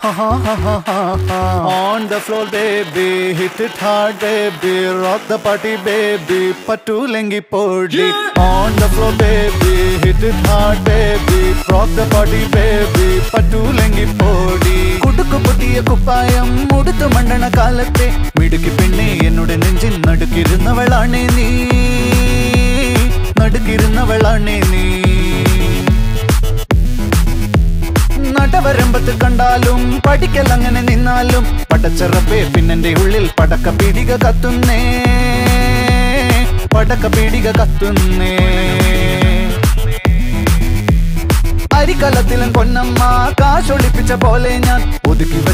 On the floor, baby, hit it hard, baby, rock the party, baby, പറ്റൂലെങ്കി പൊടി. On the floor, baby, hit it hard, baby, rock the party, baby, പറ്റൂലെങ്കി പൊടി. കുടുക്കു പൊട്ടിയ കുപ്പായം മുടുത്തു മണ്ടണ കാലത്തെ മിടുക്കി പെണ്ണെ എന്നുടെ നെഞ്ചിൽ നടുക്കിരുന്നവളാണേ നീ നടുക്കിരുന്നവളാണേ നീ നടവരമ്പത്ത് കണ്ടാലും പഠിക്കൽ അങ്ങനെ നിന്നാലും പടച്ചറപ്പേ പിന്നെന്റെ ഉള്ളിൽ പടക്ക പീടിക കത്തുന്നേ പടക്ക പീടിക കത്തുന്നേ അരിക്കലത്തിലും പൊന്നമ്മ കാശൊളിപ്പിച്ച പോലെ ഞാൻ ഒതുക്കി വെച്ച